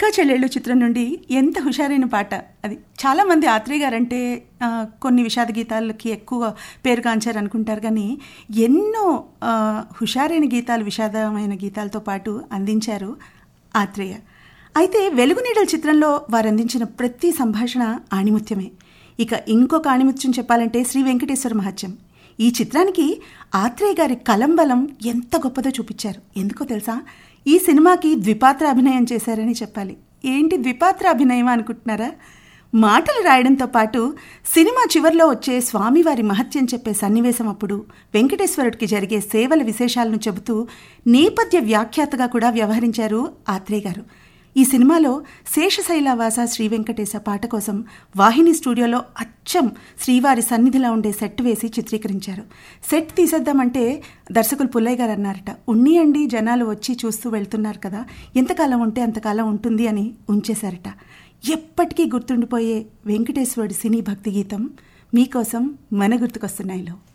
అక్కా చెల్లెళ్ళు చిత్రం నుండి ఎంత హుషారైన పాట అది చాలామంది ఆత్రేయ గారంటే ఆ, కొన్ని విషాద గీతాలకి ఎక్కువ పేరుగాంచారు అనుకుంటారు కానీ ఎన్నో ఆ, హుషారైన గీతాలు విషాదమైన గీతాలతో పాటు అందించారు ఆత్రేయ అయితే వెలుగు నీడల చిత్రంలో వారు అందించిన ప్రతి సంభాషణ ఆణిముత్యమే ఇక ఇంకొక ఆణిముత్యం చెప్పాలంటే శ్రీ వెంకటేశ్వర మహత్యం ఈ చిత్రానికి ఆత్రేయ గారి కలంబలం ఎంత గొప్పదో చూపించారు ఎందుకో తెలుసా ఈ సినిమాకి ద్విపాత్ర అభినయం చేశారని చెప్పాలి ఏంటి ద్విపాత్ర అభినయం అనుకుంటున్నారా మాటలు రాయడంతో పాటు సినిమా చివర్లో వచ్చే స్వామివారి మహత్యం చెప్పే సన్నివేశం అప్పుడు వెంకటేశ్వరుడికి జరిగే సేవల విశేషాలను చెబుతూ నేపథ్య వ్యాఖ్యాతగా కూడా వ్యవహరించారు ఆత్రేయ గారు ఈ సినిమాలో శేషశైలవాస శ్రీ వెంకటేశ పాట కోసం వాహిని స్టూడియోలో అచ్చం శ్రీవారి సన్నిధిలో ఉండే సెట్ వేసి చిత్రీకరించారు సెట్ తీసేద్దామంటే దర్శకులు పుల్లయ్య గారు అన్నారట ఉన్నియండి జనాలు వచ్చి చూస్తూ వెళ్తున్నారు కదా ఎంతకాలం ఉంటే అంతకాలం ఉంటుంది అని ఉంచేశారట ఎప్పటికీ గుర్తుండిపోయే వెంకటేశ్వరుడి సినీ భక్తి గీతం మీకోసం మన గుర్తుకొస్తున్నాయిలో